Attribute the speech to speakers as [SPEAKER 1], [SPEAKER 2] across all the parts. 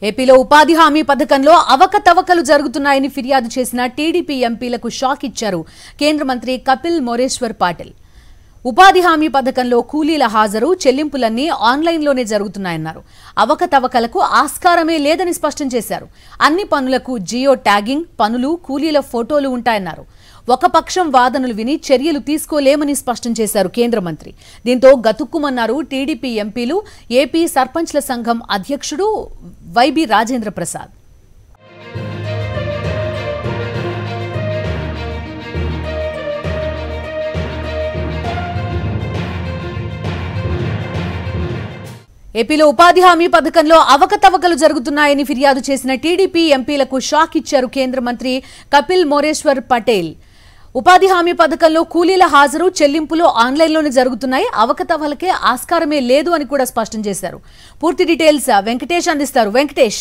[SPEAKER 1] ఏపీలో ఉపాధి హామీ పథకంలో అవకతవకలు జరుగుతున్నాయని ఫిర్యాదు చేసిన టీడీపీ ఎంపీలకు షాక్ ఇచ్చారు కేంద్ర మంత్రి కపిల్ మొరేశ్వర్ పాటిల్ ఉపాధి హామీ పథకంలో కూలీల హాజరు చెల్లింపులన్నీ ఆన్లైన్లోనే జరుగుతున్నాయన్నారు అవకతవకలకు ఆస్కారమే లేదని స్పష్టం చేశారు అన్ని పనులకు జియో ట్యాగింగ్ పనులు కూలీల ఫోటోలు ఉంటాయన్నారు ఒక పక్షం వాదనలు విని చర్యలు తీసుకోలేమని స్పష్టం చేశారు కేంద్ర మంత్రి దీంతో గతుక్కుమన్నారు టీడీపీ ఎంపీలు ఏపీ సర్పంచ్ల సంఘం అధ్యక్షుడు వైబి రాజేంద్ర ప్రసాద్ ఏపీలో ఉపాధి హామీ పథకంలో అవకతవకలు జరుగుతున్నాయని ఫిర్యాదు చేసిన టీడీపీ ఎంపీలకు షాక్ ఇచ్చారు కేంద్ర మంత్రి కపిల్ మోరేశ్వర్ పటేల్ ఉపాధి హామీ పథకంలో కూలీల హాజరు చెల్లింపులు ఆన్లైన్లోనే జరుగుతున్నాయి అవకతవకలకే ఆస్కారమే లేదు అని కూడా స్పష్టం చేశారు పూర్తి డీటెయిల్స్ వెంకటేష్ అందిస్తారు వెంకటేష్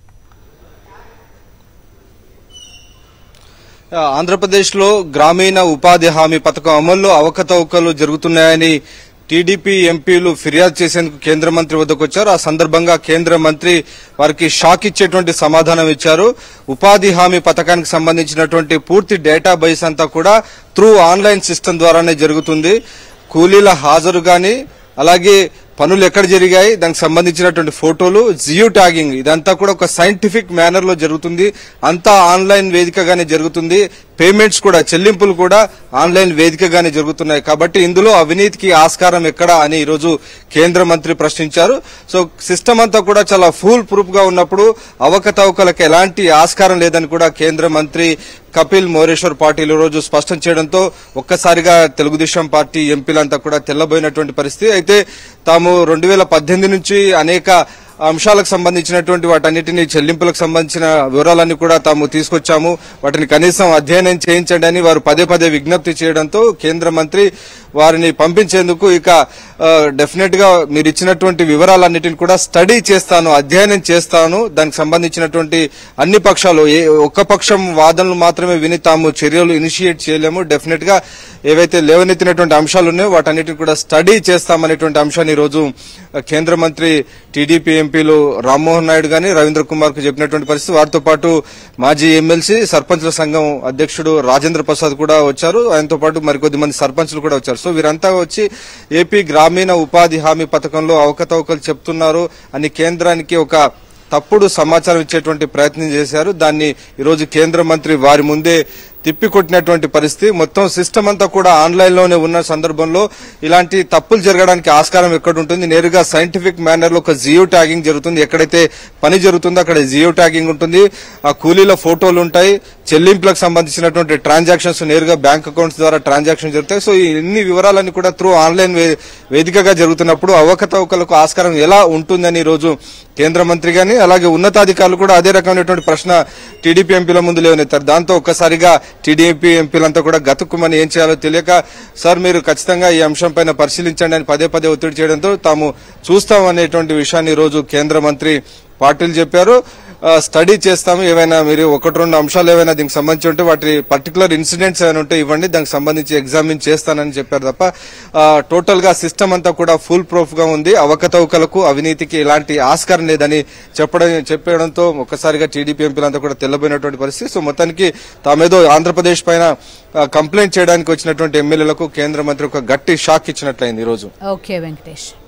[SPEAKER 2] ఆంధ్రప్రదేశ్లో గ్రామీణ ఉపాధి హామీ పథకం అమల్లో అవకతవకలు జరుగుతున్నాయని టీడీపీ ఎంపీలు ఫిర్యాదు చేసేందుకు కేంద్ర మంత్రి వద్దకు వచ్చారు ఆ సందర్భంగా కేంద్ర మంత్రి వారికి షాక్ ఇచ్చేటువంటి సమాధానం ఇచ్చారు ఉపాధి హామీ పథకానికి సంబంధించినటువంటి పూర్తి డేటాబేస్ అంతా కూడా త్రూ ఆన్లైన్ సిస్టమ్ ద్వారానే జరుగుతుంది కూలీల హాజరు గాని అలాగే పనులు ఎక్కడ జరిగాయి దానికి సంబంధించినటువంటి ఫోటోలు జియో ట్యాగింగ్ ఇదంతా కూడా ఒక సైంటిఫిక్ మేనర్ లో జరుగుతుంది అంతా ఆన్లైన్ వేదికగానే జరుగుతుంది పేమెంట్స్ కూడా చెల్లింపులు కూడా ఆన్లైన్ వేదికగానే జరుగుతున్నాయి కాబట్టి ఇందులో అవినీతికి ఆస్కారం ఎక్కడ అని ఈరోజు కేంద్ర మంత్రి ప్రశ్నించారు సో సిస్టమ్ అంతా కూడా చాలా ఫుల్ ప్రూఫ్ గా ఉన్నప్పుడు అవకతవకలకు ఎలాంటి ఆస్కారం లేదని కూడా కేంద్ర మంత్రి కపిల్ మోరేశ్వర్ పాటిల్ రోజు స్పష్టం చేయడంతో ఒక్కసారిగా తెలుగుదేశం పార్టీ ఎంపీలంతా కూడా తెల్లబోయినటువంటి పరిస్థితి అయితే తాము రెండు వేల పద్దెనిమిది నుంచి అనేక అంశాలకు సంబంధించినటువంటి వాటన్నిటిని చెల్లింపులకు సంబంధించిన వివరాలన్నీ కూడా తాము తీసుకొచ్చాము వాటిని కనీసం అధ్యయనం చేయించండి అని వారు పదే పదే విజ్ఞప్తి చేయడంతో కేంద్ర మంత్రి వారిని పంపించేందుకు ఇక డెఫినెట్ గా మీరు ఇచ్చినటువంటి వివరాలన్నిటిని కూడా స్టడీ చేస్తాను అధ్యయనం చేస్తాను దానికి సంబంధించినటువంటి అన్ని పక్షాలు ఏ ఒక్క పక్షం వాదనలు మాత్రమే విని తాము చర్యలు ఇనిషియేట్ చేయలేము డెఫినెట్ గా ఏవైతే లేవనెత్తినటువంటి అంశాలు ఉన్నాయో వాటన్నిటిని కూడా స్టడీ చేస్తామనేటువంటి అంశాన్ని ఈ రోజు కేంద్ర మంత్రి టీడీపీ ఎంపీలు రామ్మోహన్ నాయుడు గాని రవీంద్ర కుమార్ కు చెప్పినటువంటి పరిస్థితి వారితో పాటు మాజీ ఎమ్మెల్సీ సర్పంచ్ల సంఘం అధ్యక్షుడు రాజేంద్ర ప్రసాద్ కూడా వచ్చారు ఆయనతో పాటు మరికొద్ది మంది సర్పంచ్లు కూడా వచ్చారు సో వీరంతా వచ్చి ఏపీ గ్రామీణ ఉపాధి హామీ పథకంలో అవకతవకలు చెప్తున్నారు అని కేంద్రానికి ఒక తప్పుడు సమాచారం ఇచ్చేటువంటి ప్రయత్నం చేశారు దాన్ని ఈరోజు కేంద్ర మంత్రి వారి ముందే తిప్పికొట్టినటువంటి పరిస్థితి మొత్తం సిస్టమ్ అంతా కూడా ఆన్లైన్ లోనే ఉన్న సందర్భంలో ఇలాంటి తప్పులు జరగడానికి ఆస్కారం ఎక్కడ ఉంటుంది నేరుగా సైంటిఫిక్ మేనర్ లో ఒక జియో ట్యాగింగ్ జరుగుతుంది ఎక్కడైతే పని జరుగుతుందో అక్కడ జియో ట్యాగింగ్ ఉంటుంది ఆ కూలీల ఫోటోలు ఉంటాయి చెల్లింపులకు సంబంధించినటువంటి ట్రాన్సాక్షన్స్ నేరుగా బ్యాంక్ అకౌంట్స్ ద్వారా ట్రాన్సాక్షన్ జరుగుతాయి సో ఈ ఇన్ని వివరాలన్నీ కూడా త్రూ ఆన్లైన్ వే- వేదికగా జరుగుతున్నప్పుడు అవకతవకలకు ఆస్కారం ఎలా ఉంటుందని ఈ రోజు కేంద్ర మంత్రి గాని అలాగే ఉన్నతాధికారులు కూడా అదే రకమైనటువంటి ప్రశ్న టీడీపీ ఎంపీల ముందు లేవనెత్తారు దాంతో ఒక్కసారిగా టీడీపీ ఎంపీలంతా కూడా గతుక్కుమని ఏం చేయాలో తెలియక సార్ మీరు ఖచ్చితంగా ఈ అంశం పైన పరిశీలించండి అని పదే పదే ఒత్తిడి చేయడంతో తాము చూస్తాం అనేటువంటి విషయాన్ని ఈ రోజు కేంద్ర మంత్రి పాటిల్ చెప్పారు ఆ, స్టడీ చేస్తాము ఏవైనా మీరు ఒకటి రెండు అంశాలు ఏవైనా దీనికి సంబంధించి ఉంటే వాటి పర్టికులర్ ఇన్సిడెంట్స్ ఏమైనా ఉంటే ఇవ్వండి దానికి సంబంధించి ఎగ్జామిన్ చేస్తానని చెప్పారు తప్ప ఆ, టోటల్ గా సిస్టమ్ అంతా కూడా ఫుల్ ప్రూఫ్ గా ఉంది అవకతవకలకు అవినీతికి ఎలాంటి ఆస్కారం లేదని చెప్పడం చెప్పడంతో ఒక్కసారిగా టీడీపీ ఎంపీలంతా కూడా తెల్లబోయినటువంటి పరిస్థితి సో మొత్తానికి తామేదో ఆంధ్రప్రదేశ్ పైన ఆ, కంప్లైంట్ చేయడానికి వచ్చినటువంటి ఎమ్మెల్యేలకు కేంద్ర మంత్రి ఒక గట్టి షాక్ ఇచ్చినట్లయింది ఈ రోజు
[SPEAKER 1] ఓకే వెంకటేష్